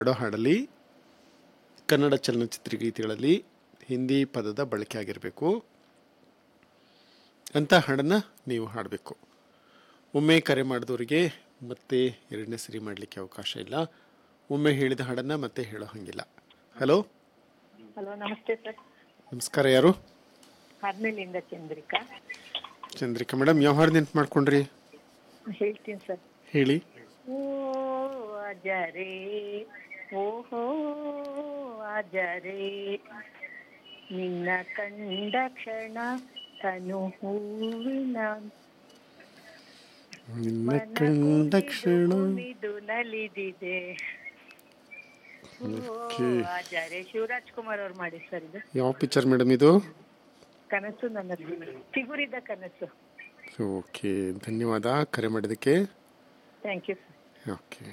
ಹಾಡೋ ಹಾಡಲ್ಲಿ ಕನ್ನಡ ಚಲನಚಿತ್ರ ಗೀತೆಗಳಲ್ಲಿ ಹಿಂದಿ ಪದದ ಬಳಕೆ ಆಗಿರಬೇಕು ಅಂಥ ಹಾಡನ್ನು ನೀವು ಹಾಡಬೇಕು ಒಮ್ಮೆ ಕರೆ ಮಾಡಿದವರಿಗೆ ಮತ್ತೆ ಎರಡನೇ ಸರಿ ಮಾಡಲಿಕ್ಕೆ ಅವಕಾಶ ಇಲ್ಲ ಒಮ್ಮೆ ಹೇಳಿದ ಹಾಡನ್ನು ಮತ್ತೆ ಹೇಳೋ ಹಾಗಿಲ್ಲ ಹಲೋ ಹಲೋ ನಮಸ್ತೆ ಸರ್ ನಮಸ್ಕಾರ ಯಾರು ಹರ್ನಳ್ಳಿಯಿಂದ ಚಂದ್ರಿಕಾ ಚಂದ್ರಿಕಾ ಮೇಡಮ್ ಯಾವ ಹಾಡು ನೆನ್ಪು ಮಾಡ್ಕೊಂಡ್ರಿ ಹೇಳ್ತೀನಿ ಸರ್ ಹೇಳಿ ಓ ಅಜರೇ ಓಹೋ ಅಜರೇ ನಿನ್ನ ಕಂಡ ಕ್ಷಣ ತನು ಹೂವಿನ ನಿನ್ನ ಕಂಡ ಕ್ಷಣ ಇದು ನಲಿದಿದೆ ಓ Okay. ಅಜರೇ ಶಿವರಾಜ್ ಕುಮಾರ್ ಅವ್ರು ಮಾಡಿ ಸರ್ ಇದು ಯಾವ ಪಿಕ್ಚರ್ ಮೇಡಮ್ ಇದು ಕನಸು ನನ್ನ ಚಿಗುರಿದ ಕನಸು ಓಕೆ ಧನ್ಯವಾದ ಕರೆ ಮಾಡಿದ್ದಕ್ಕೆ ಥ್ಯಾಂಕ್ ಯು ಸರ್ ಓಕೆ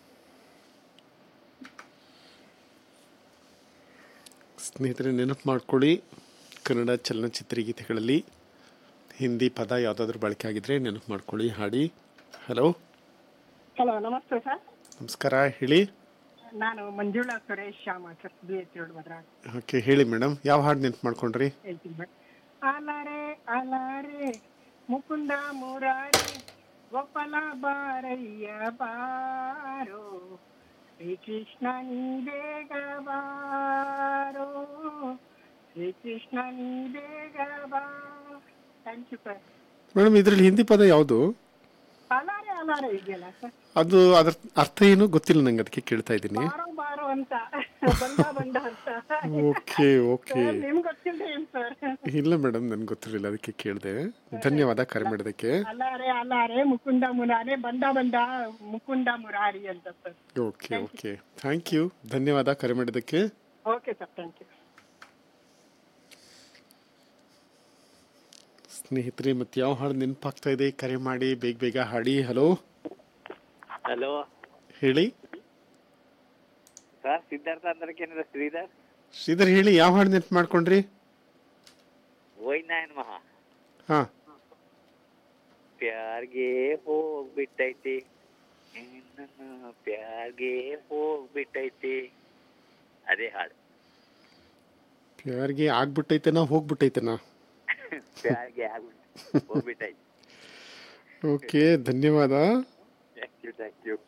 ಸ್ನೇಹಿತರೆ ನೆನಪು ಮಾಡ್ಕೊಳ್ಳಿ ಕನ್ನಡ ಚಲನಚಿತ್ರ ಗೀತೆಗಳಲ್ಲಿ ಹಿಂದಿ ಪದ ಯಾವುದಾದ್ರೂ ಬಳಕೆ ಆಗಿದ್ರೆ ನೆನಪು ಮಾಡ್ಕೊಳ್ಳಿ ಹಾಡಿ ಹಲೋ ಹಲೋ ನಮಸ್ತೆ ಸರ್ ನಮಸ್ಕಾರ ಹೇಳಿ ನಾನು Manjula Suresh Shyama sir B H road Bhadra okay ಹೇಳಿ ಮೇಡಮ್ ಯಾವ ಹಾಡು ನೆನಪು ಮಾಡ್ಕೊಂಡ್ರಿ ಹೇಳ್ತೀನಿ ಮೇಡಮ್ ಅಲಾರೆ ಅಲಾರೆ ಮುಕುಂದ ಮುರಾರಿ ಗೋಪಾಲ ಬಾರಯ್ಯ ಬಾರೋ ಶ್ರೀಕೃಷ್ಣ ನೀ ಬೇಗ ಬಾರೋ ಶ್ರೀಕೃಷ್ಣ ನೀ ಬೇಗ ಬಾ ಥ್ಯಾಂಕ್ ಯು ಸರ್ ಮೇಡಮ್ ಇದರಲ್ಲಿ ಹಿಂದಿ ಪದ ಯಾವುದು ಅಲಾರೆ ಅಲಾರೆ ಇದೆಯಲ್ಲ ಸರ್ ಅದು ಅದರ ಅರ್ಥ ಏನು ಗೊತ್ತಿಲ್ಲ ನಂಗೆ ಅದಕ್ಕೆ ಕೇಳ್ತಾ ಇದ್ದೀನಿ ಬಾರೋ ಬಾರೋ ಅಂತ ಬಂದ ಬಂದ ಅಂತ ಓಕೆ ಓಕೆ ಸರ್ ನಿಮ್ಗೆ ಗೊತ್ತಿಲ್ಲ ಏನ್ ಸರ್ ಇಲ್ಲ ಮೇಡಮ್ ನನ್ಗೆ ಗೊತ್ತಿರಲಿಲ್ಲ ಅದಕ್ಕೆ ಕೇಳಿದೆ ಧನ್ಯವಾದ ಕರೆ ಮಾಡಿದ್ದಕ್ಕೆ ಅಲಾರೆ ಅಲಾರೆ ಮುಕುಂದ ಮುರಾರಿ ಬಂದ ಬಂದ ಮುಕುಂದ ಮುರಾರಿ ಅಂತ sir okay okay thank you ಧನ್ಯವಾದ ಕರೆ ಮಾಡಿದ್ದಕ್ಕೆ ಓಕೆ ಸರ್ ಥ್ಯಾಂಕ್ ಯು ಸ್ನೇಹಿತರೆ ಮತ್ತೆ ಯಾವ ಹಾಡು ನೆನಪಾಗ್ತಾ ಇದೆ ಕರೆ ಮಾಡಿ ಬೇಗ ಬೇಗ ಹಾಡಿ ಹಲೋ ಹಲೋ ಹೇಳಿ ಸರ್ ಸಿದ್ಧಾರ್ಥ ಅಂದ್ರಕ್ಕೇನಿದೆ ಶ್ರೀಧರ್ ಶ್ರೀಧರ್ ಹೇಳಿ ಯಾವ ಹಾಡು ನೆನಪು ಮಾಡ್ಕೊಂಡ್ರಿ ವೈನಾಯನ್ ಮಹಾ ಹಾಂ ಪ್ಯಾರ್ಗೆ ಹೋಗ್ಬಿಟ್ಟೈತಿ ನನ್ನ ಪ್ಯಾರ್ಗೆ ಹೋಗ್ಬಿಟ್ಟೈತಿ ಅದೇ ಹಾಡು ಯಾರಿಗೆ ಆಗ್ಬಿಟ್ಟೈತೆನಾ ಹೋಗ್ಬಿಟ್ಟೈತೆನಾ ಪ್ಯಾರ್ಗೆ ಆಗ್ಬಿಟ್ಟು ಹೋಗ್ಬಿಟ್ಟೈತಿ ಓಕೆ ಧನ್ಯವಾದ ಥ್ಯಾಂಕ್ ಯು ಥ್ಯಾಂಕ್ ಯು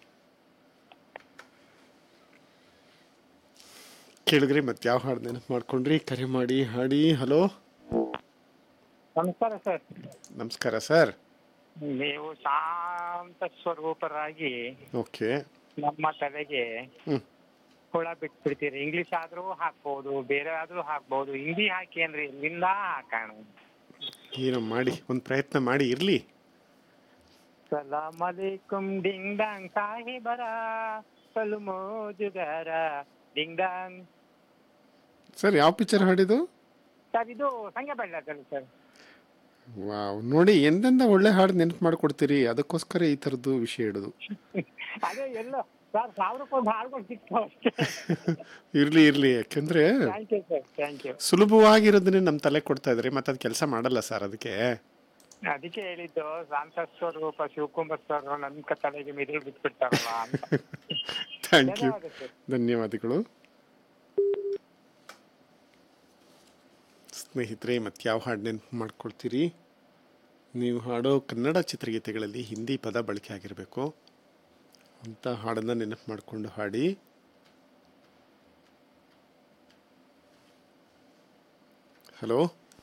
ಕೇಳಿದ್ರಿ ಮತ್ತೆ ಯಾವ ಹಾಡು ನೆನಪು ಮಾಡ್ಕೊಂಡ್ರಿ ಕರೆ ಮಾಡಿ ಹಾಡಿ ಹಲೋ ನಮಸ್ಕಾರ ಸರ್ ನಮಸ್ಕಾರ ಸರ್ ನೀವು ಶಾಂತ ಸ್ವರೂಪರಾಗಿ ಓಕೆ ನಮ್ಮ ತಲೆಗೆ ಹ್ಞೂ ಹುಳ ಬಿಟ್ಬಿಡ್ತೀರಿ ಇಂಗ್ಲಿಷ್ ಆದ್ರೂ ಹಾಕ್ಬೋದು ಬೇರೆ ಆದ್ರೂ ಹಾಕ್ಬೋದು ಹಿಂದಿ ಹಾಕಿ ಏನ್ರಿ ಇಲ್ಲಿಂದ ಹಾಕೋಣ ಏನೋ ಮಾಡಿ ಒಂದು ಪ್ರಯತ್ನ ಮಾಡಿ ಇರಲಿ ಸಲಾಮ್ ಅಲೈಕುಂ ಡಿಂಗ್ ಡಾಂಗ್ ಸಾಹಿಬರ ಸಲು ಮೋಜುಗಾರ ಡಿಂಗ್ ಡಾಂಗ್ ಸರ್ ಯಾವ ಪಿಕ್ಚರ್ ಹಾಡಿದು ಸರ್ ಇದು ಸಂಖ್ಯೆ ಬೆಳ್ಳದಲ್ಲಿ ಸರ್ ವಾವ್ ನೋಡಿ ಎಂದೆಂದ ಒಳ್ಳೆ ಹಾಡು ನೆನಪು ಮಾಡ್ಕೊಡ್ತೀರಿ ಅದಕ್ಕೋಸ್ಕರ ಈ ಥರದ್ದು ವಿಷಯ ಇಡೋದು ಅದೇ ಎಲ್ಲೋ ಸರ್ ಸಾವಿರಕ್ಕೊಂದು ಹಾಡುಗಳು ಸಿಗ್ತಾವ ಇರಲಿ ಇರಲಿ ಯಾಕೆಂದರೆ thank you sir thank you ಸುಲಭವಾಗಿರೋದನ್ನೇ ನಮ್ಮ ತಲೆ ಕೊಡ್ತಾ ಇದ್ದಾರೆ ಮತ್ತೆ ಅದು ಕೆಲಸ ಮಾಡಲ್ಲ ಸರ್ ಅದಕ್ಕೆ ಅದಕ್ಕೆ ಹೇಳಿದ್ದು ಶಾಂತ ಸ್ವರೂಪ ಶಿವಕುಮಾರ್ ಸರ್ ನನ್ನ ಕ- ತಲೆಗೆ ಮಿದುಳು ಬಿಟ್ಬಿಡ್ತಾರಲ್ಲ ಅಂತ ಥ್ಯಾಂಕ್ ಯು ಧನ್ಯವಾದ ಸರ್ ಧನ್ಯವಾದಗಳು ಸ್ನೇಹಿತರೆ ಮತ್ತೆ ಯಾವ ಹಾಡು ನೆನಪು ಮಾಡ್ಕೊಳ್ತೀರಿ ನೀವು ಹಾಡೋ ಕನ್ನಡ ಚಿತ್ರಗೀತೆಗಳಲ್ಲಿ ಹಿಂದಿ ಪದ ಬಳಕೆ ಆಗಿರಬೇಕು ಅಂತ ಹಾಡನ್ನು ನೆನಪು ಮಾಡಿಕೊಂಡು ಹಾಡಿ ಹಲೋ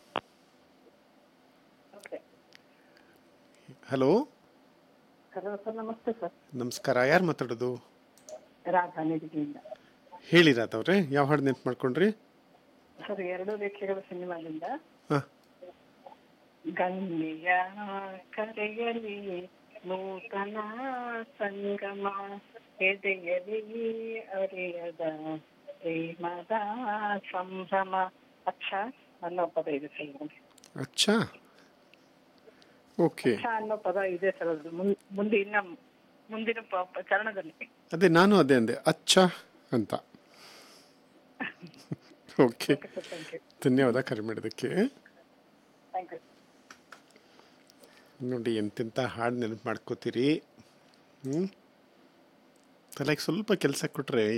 ಹಲೋ ಹಲೋ ಸರ್ ನಮಸ್ತೆ ಸರ್ ನಮಸ್ಕಾರ ಯಾರು ಮಾತಾಡೋದು ರಾಧಾ ನಿಧಿಯಿಂದ ಹೇಳಿ ರಾತವ್ರೆ ಯಾವ ಹಾಡು ನೆನಪು ಮಾಡ್ಕೊಂಡ್ರಿ ಸರ್ ಎರಡು ರೇಖೆಗಳ ಸಿನಿಮಾದಿಂದ ಹಾಂ ಗಂಗೆಯ ಕರೆಯಲಿ ನೂತನ ಸಂಗಮ ಎದೆಯಲಿ ಅರಿಯದ ಪ್ರೇಮದ ಸಂಭ್ರಮ ಅಚ್ಚ ಅನ್ನೋ ಪದ ಇದೆ ಸರ್ ಇದರಲ್ಲಿ. ಅಚ್ಚಾ ಓಕೆ ಅಚ್ಚ ಅನ್ನೋ ಪದ ಇದೆ ಸರ್ ಅದು ಮುಂ- ಮುಂದೆ ಇನ್ನ ಮುಂದಿನ ಪ- ಪ- ಚರಣದಲ್ಲಿ ಅದೇ ನಾನು ಅದೇ ಅಂದೆ ಅಚ್ಚ ಅಂತ ಓಕೆ ಸರ್ ಥ್ಯಾಂಕ್ ಯು ಧನ್ಯವಾದ ಕರೆ ಮಾಡಿದ್ದಕ್ಕೆ ಥ್ಯಾಂಕ್ ಯು ನೋಡಿ ಎಂತೆಂಥ ಹಾಡು ನೆನಪು ಮಾಡ್ಕೋತೀರಿ ಹ್ಞೂ ತಲೆಗೆ ಸ್ವಲ್ಪ ಕೆಲಸ ಕೊಟ್ಟರೆ